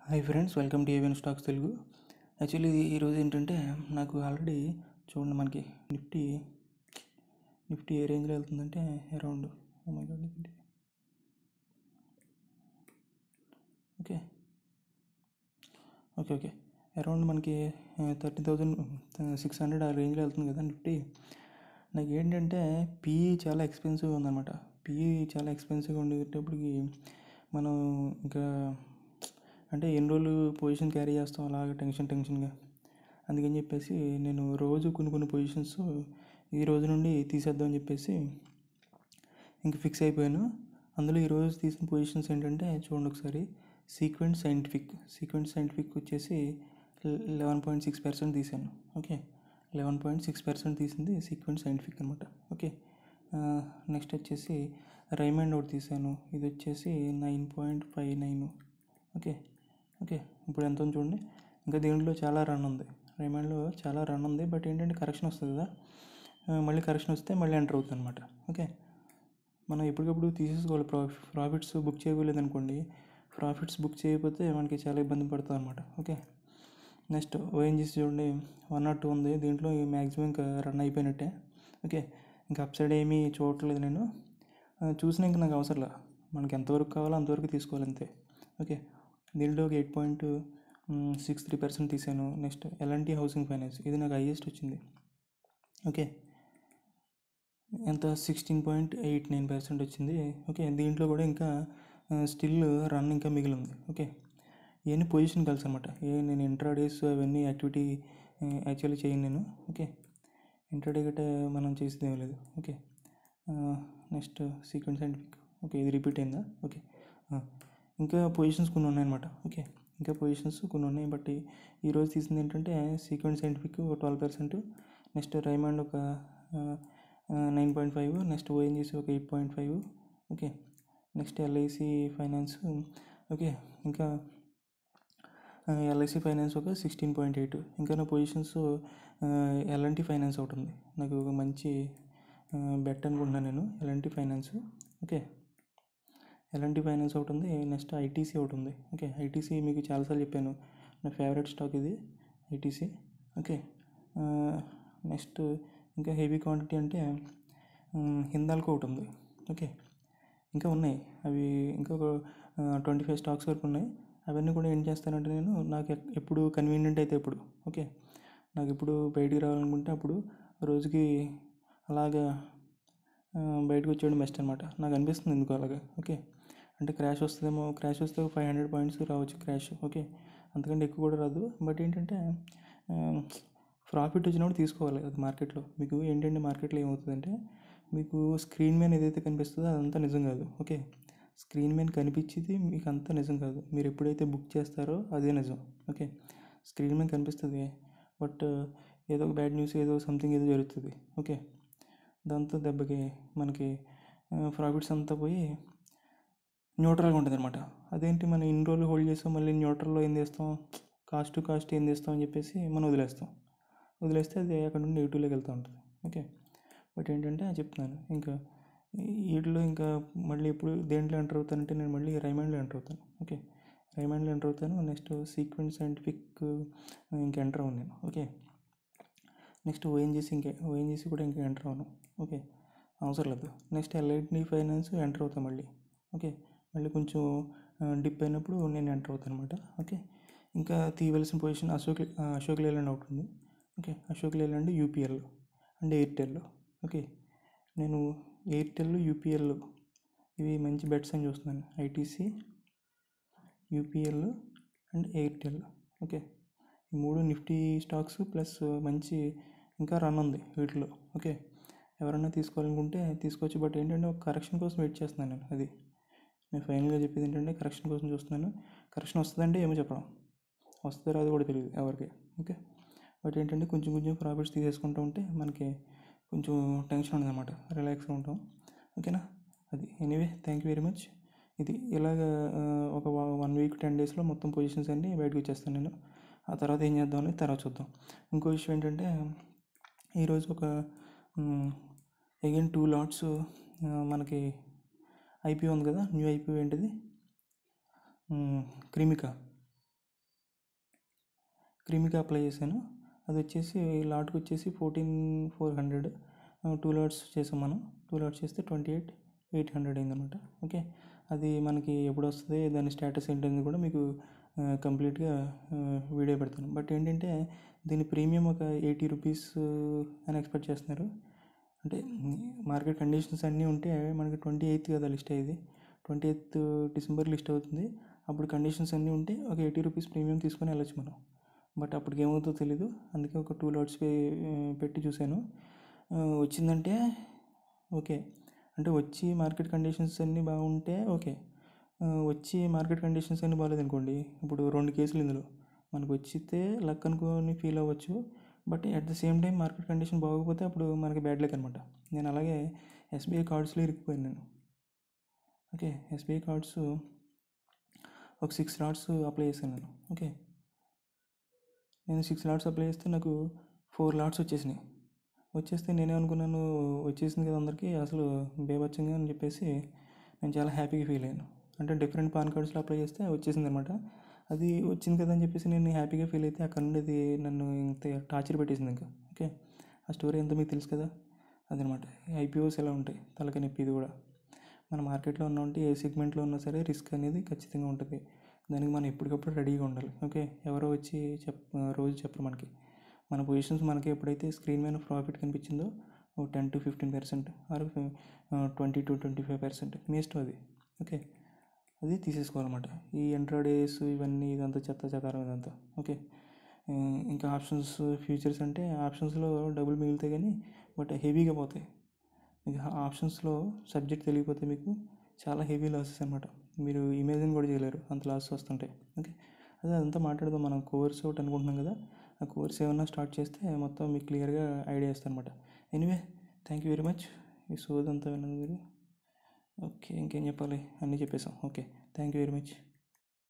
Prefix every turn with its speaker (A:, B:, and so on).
A: hi friends welcome to AVN stocks Telugu actually ఈరోజు ఏంటంటే నాకు ఆల్రెడీ చూడండి మనకి నిఫ్టీ నిఫ్టీ ఏ రేంజ్లో వెళ్తుందంటే around okay okay okay around మనకి థర్టీ థౌజండ్ సిక్స్ హండ్రెడ్ ఆ రేంజ్లో వెళ్తుంది కదా నిఫ్టీ నాకు ఏంటంటే పిఈ చాలా ఎక్స్పెన్సివ్ ఉందన్నమాట పిఈ చాలా ఎక్స్పెన్సివ్గా ఉండేటప్పటికి మనం ఇంకా అంటే ఎన్ని రోజులు పొజిషన్ క్యారీ చేస్తాం అలాగ టెన్షన్ టెన్షన్గా అందుకని చెప్పేసి నేను రోజు కొన్ని కొన్ని పొజిషన్స్ ఈ రోజు నుండి తీసేద్దామని చెప్పేసి ఇంక ఫిక్స్ అయిపోయాను అందులో ఈరోజు తీసిన పొజిషన్స్ ఏంటంటే చూడండి ఒకసారి సీక్వెంట్ సైంటిఫిక్ సీక్వెంట్ సైంటిఫిక్ వచ్చేసి లెవెన్ పాయింట్ సిక్స్ పర్సెంట్ తీసాను okay eleven point six percent తీసింది సీక్వెంట్ సైంటిఫిక్ అనమాట ఓకే నెక్స్ట్ వచ్చేసి రైమండ్ ఒకటి తీసాను ఇది వచ్చేసి nine point five nine okay okay ఇప్పుడు ఎంత ఉంది చూడండి ఇంకా దీంట్లో చాలా రన్ ఉంది రైమండ్లో చాలా రన్ ఉంది బట్ ఏంటంటే కరెక్షన్ వస్తుంది కదా ఆ, మళ్ళీ కరెక్షన్ వస్తే మళ్ళీ ఎంటర్ అవుతుంది అనమాట ఓకే మనం ఎప్పటికప్పుడు తీసేసుకోవాలి ప్రాఫి ప్రాఫిట్స్ బుక్ చేయలేదు అనుకోండి ప్రాఫిట్స్ బుక్ చేయకపోతే మనకి చాలా ఇబ్బంది పడుతుంది అనమాట ఓకే నెక్స్ట్ ఓఎన్జీసీ చూడండి వన్ నాట్ టూ ఉంది దీంట్లో మ్యాక్సిమం ఇంకా రన్ అయిపోయినట్టే ఓకే ఇంకా అప్ సైడ్ ఏమీ చూడట్లేదు నేను ఆ, చూసినా ఇంకా నాకు అవసరంలా మనకి ఎంతవరకు కావాలో అంతవరకు తీసుకోవాలి అంతే ఓకే దీంట్లో ఒక eight point six three percent తీసాను నెక్స్ట్ ఎల్ఎన్టీ హౌసింగ్ ఫైనాన్స్ ఇది నాకు హైయెస్ట్ వచ్చింది ఓకే ఎంత sixteen point eight nine percent వచ్చింది ఓకే దీంట్లో కూడా ఇంకా స్టిల్ రన్ ఇంకా మిగిలి ఉంది ఓకే ఇవన్నీ పొజిషన్ కలిసి అనమాట ఏ నేను ఇంట్రాడేస్ అవన్నీ యాక్టివిటీ యాక్చువల్లీ చేయను నేను ఓకే ఇంట్రాడే గట్రా మనం చేసేది ఏం లేదు okay next sequence scientific okay ఇది రిపీట్ అయిందా ఓకే ఇంకా పొజిషన్స్ కొన్ని ఉన్నాయన్నమాట ఓకే ఇంకా పొజిషన్స్ కొన్ని ఉన్నాయి బట్ ఈరోజు తీసింది ఏంటంటే సీక్వెన్స్ సైంటిఫిక్ ఒక ట్వెల్వ్ పర్సెంట్ నెక్స్ట్ రైమాండ్ ఒక nine point five next ONGC ఒక eight point five okay next LIC finance okay ఇంకా ఎల్ఐసి ఫైనాన్స్ ఒక సిక్స్టీన్ పాయింట్ ఎయిట్ ఇంకా నా పొజిషన్స్ ఎల్ఎన్టీ ఫైనాన్స్ ఒకటి ఉంది నాకు ఒక మంచి బెట్ అనుకుంటున్నాను నేను L and T finance okay L and T finance ఒకటి ఉంది నెక్స్ట్ ఐటీసీ ఒకటి ఉంది ఓకే ఐటీసీ మీకు చాలాసార్లు చెప్పాను నా ఫేవరెట్ స్టాక్ ఇది ఐటీసీ ఓకే నెక్స్ట్ ఇంకా హెవీ క్వాంటిటీ అంటే హిందాల్కో ఒకటి ఉంది ఓకే ఇంకా ఉన్నాయి అవి ఇంకా ఒక ట్వంటీ ఫైవ్ స్టాక్స్ వరకు ఉన్నాయి అవన్నీ కూడా ఏం చేస్తానంటే నేను నాకు ఎక్- ఎప్పుడు కన్వీనియంట్ అయితే ఎప్పుడు ఓకే నాకు ఎప్పుడు బయటికి రావాలనుకుంటే అప్పుడు రోజుకి అలాగా ఆ, బయటకు వచ్చేయడం బెస్ట్ అనమాట నాకు అనిపిస్తుంది ఎందుకు అలాగా ఓకే అంటే క్రాష్ వస్తుందేమో క్రాష్ వస్తే ఫైవ్ హండ్రెడ్ పాయింట్స్ రావచ్చు క్రాష్ ఓకే అంతకంటే ఎక్కువ కూడా రాదు బట్ ఏంటంటే ప్రాఫిట్ వచ్చినప్పుడు తీసుకోవాలి అది మార్కెట్లో మీకు ఏంటంటే మార్కెట్లో ఏమవుతుందంటే మీకు స్క్రీన్ మీద ఏదైతే కనిపిస్తుందో అదంతా నిజం కాదు ఓకే స్క్రీన్ మీద కనిపించేది మీకు అంతా నిజం కాదు మీరు ఎప్పుడైతే బుక్ చేస్తారో అదే నిజం ఓకే స్క్రీన్ మీద కనిపిస్తుంది బట్ ఏదో ఒక బ్యాడ్ న్యూస్ ఏదో సంథింగ్ ఏదో జరుగుతుంది ఓకే దాంతో దెబ్బకి మనకి ప్రాఫిట్స్ అంతా పోయి న్యూట్రల్గా ఉంటుంది అనమాట అదేంటి మనం ఇన్ని రోజులు హోల్డ్ చేస్తాం మళ్ళీ న్యూట్రల్లో ఏం చేస్తాం కాస్ట్ టు కాస్ట్ ఏం చేస్తాం అని చెప్పేసి మనం వదిలేస్తాం వదిలేస్తే అది అక్కడ నుండి నెగిటివ్లోకి వెళ్తూ ఉంటుంది ఓకే బట్ ఏంటంటే చెప్తున్నాను ఇంకా వీటిలో ఇంకా మళ్ళీ ఎప్పుడు దేంట్లో ఎంటర్ అవుతానంటే నేను మళ్ళీ రైమాండ్లో ఎంటర్ అవుతాను ఓకే రైమాండ్లో ఎంటర్ అవుతాను నెక్స్ట్ సీక్వెన్స్ సైంటిఫిక్ ఇంకా ఎంటర్ అవ్వను నేను ఓకే నెక్స్ట్ ఓఎన్జీసీ ఇంకా ఓఎన్జీసీ కూడా ఇంకా ఎంటర్ అవ్వను ఓకే అవసరం లేదు నెక్స్ట్ ఎల్ఐడి ఫైనాన్స్ ఎంటర్ అవుతాను మళ్ళీ ఓకే మళ్ళీ కొంచెం డిప్ అయినప్పుడు నేను ఎంటర్ అవుతాను అనమాట ఓకే ఇంకా తీయవలసిన పొజిషన్ అశోక్ ఆ, అశోక్ లేలాండ్ ఒకటి ఉంది okay Ashok Leyland UPL and Airtel okay నేను ఎయిర్టెల్ యూపీఎల్ ఇవి మంచి బెట్స్ అని చూస్తున్నాను ITC UPL and Airtel okay ఈ మూడు నిఫ్టీ స్టాక్స్ ప్లస్ మంచి ఇంకా రన్ ఉంది వీటిలో ఓకే ఎవరైనా తీసుకోవాలనుకుంటే తీసుకోవచ్చు బట్ ఏంటంటే ఒక కరెక్షన్ కోసం వెయిట్ చేస్తున్నాను నేను అది నేను ఫైనల్గా చెప్పేది ఏంటంటే కరెక్షన్ కోసం చూస్తున్నాను కరెక్షన్ వస్తుందంటే ఏమో చెప్పడం వస్తుందో రాదో కూడా తెలియదు ఎవరికి ఓకే బట్ ఏంటంటే కొంచెం కొంచెం ప్రాఫిట్స్ తీసేసుకుంటూ ఉంటే మనకి కొంచెం టెన్షన్ ఉండదు అనమాట రిలాక్స్గా ఉంటాం ఓకేనా అది anyway thank you very much ఇది ఇలాగ ఆ, ఒక వన్ వీక్ టెన్ డేస్లో మొత్తం పొజిషన్స్ అన్నీ బయటకు వచ్చేస్తాను నేను ఆ తర్వాత ఏం చేద్దాం అనేది తర్వాత చూద్దాం ఇంకో విషయం ఏంటంటే ఈరోజు ఒక అగైన్ టూ లాట్స్ మనకి ఐపీఓ ఉంది కదా న్యూ ఐపీఓ ఏంటిది క్రిమికా క్రీమికి అప్లై చేశాను అది వచ్చేసి లాట్కి వచ్చేసి fourteen four hundred two lots చేసాం మనం టూ లాట్స్ చేస్తే ట్వంటీ ఎయిట్ ఎయిట్ హండ్రెడ్ అయిందన్నమాట ఓకే అది మనకి ఎప్పుడు వస్తుంది దాని స్టేటస్ ఏంటనేది కూడా మీకు కంప్లీట్గా వీడియో పెడతాను బట్ ఏంటంటే దీని ప్రీమియం ఒక ఎయిటీ రూపీస్ అని ఎక్స్పెక్ట్ చేస్తున్నారు అంటే మార్కెట్ కండిషన్స్ అన్నీ ఉంటే మనకి ట్వంటీ ఎయిత్ కదా లిస్ట్ అయ్యేది ట్వంటీ ఎయిత్ డిసెంబర్ లిస్ట్ అవుతుంది అప్పుడు కండిషన్స్ అన్నీ ఉంటే ఒక ఎయిటీ రూపీస్ ప్రీమియం తీసుకొని వెళ్ళొచ్చు మనం బట్ అప్పటికి ఏమవుతుందో తెలీదు అందుకే ఒక టూ లాట్స్ పెట్టి చూశాను వచ్చిందంటే ఓకే అంటే వచ్చి మార్కెట్ కండిషన్స్ అన్నీ బాగుంటే ఓకే వచ్చి మార్కెట్ కండిషన్స్ అన్నీ బాగాలేదు అనుకోండి ఇప్పుడు రెండు కేసులు ఇందులో మనకు వచ్చితే లక్ అనుకొని ఫీల్ అవ్వచ్చు but at the same time market condition బాగోకపోతే అప్పుడు మనకి బ్యాడ్ లక్ అనమాట నేను అలాగే ఎస్బీఐ కార్డ్స్లో ఇరికిపోయాను నేను ఓకే ఎస్బీఐ కార్డ్స్ ఒక సిక్స్ లాట్స్ అప్లై చేశాను నేను ఓకే నేను సిక్స్ లాట్స్ అప్లై చేస్తే నాకు ఫోర్ లాట్స్ వచ్చేసినాయి వచ్చేస్తే నేనే అనుకున్నాను వచ్చేసింది కదా అందరికీ అసలు బేబచ్చంగా అని చెప్పేసి నేను చాలా హ్యాపీగా ఫీల్ అయ్యాను అంటే డిఫరెంట్ పాన్ కార్డ్స్లో అప్లై చేస్తే వచ్చేసింది అనమాట అది వచ్చింది కదా అని చెప్పేసి నేను హ్యాపీగా ఫీల్ అయితే అక్కడ నుండి అది నన్ను ఇంత టార్చర్ పెట్టేసింది ఇంకా ఓకే ఆ స్టోరీ ఎంత మీకు తెలుసు కదా అదనమాట ఐపీఓస్ ఎలా ఉంటాయి తలకి నొప్పి ఇది కూడా మన మార్కెట్లో ఉన్న ఉంటే ఏ సెగ్మెంట్లో ఉన్నా సరే రిస్క్ అనేది ఖచ్చితంగా ఉంటుంది దానికి మనం ఎప్పటికప్పుడు రెడీగా ఉండాలి ఓకే ఎవరో వచ్చి చెప్ రోజు చెప్పరు మనకి మన పొజిషన్స్ మనకి ఎప్పుడైతే స్క్రీన్ మీద ప్రాఫిట్ కనిపించిందో ఓ ten to fifteen percent or twenty to twenty five percent మీ ఇష్టం అది ఓకే అది తీసేసుకోవాలన్నమాట ఈ ఇంట్రాడేస్ ఇవన్నీ ఇదంతా చెత్త చెదారం ఇదంతా ఓకే ఇంకా ఆప్షన్స్ ఫ్యూచర్స్ అంటే ఆప్షన్స్లో డబ్బులు మిగులుతాయి కానీ బట్ హెవీగా పోతాయి మీకు ఆప్షన్స్లో సబ్జెక్ట్ తెలియకపోతే మీకు చాలా హెవీ లాసెస్ అనమాట మీరు ఇమేజిన్ కూడా చేయలేరు అంత లాసెస్ వస్తుంటాయి ఓకే అదే అదంతా మాట్లాడదాం మనం కోర్స్ ఒకటి అనుకుంటున్నాం కదా ఆ కోర్స్ ఏమన్నా స్టార్ట్ చేస్తే మొత్తం మీకు క్లియర్గా ఐడియా ఇస్తాను అనమాట anyway thank you very much ఈ సోదంతా విన్నది మీరు ఓకే ఇంకేం చెప్పాలి అన్నీ చెప్పేసాం okay thank you very much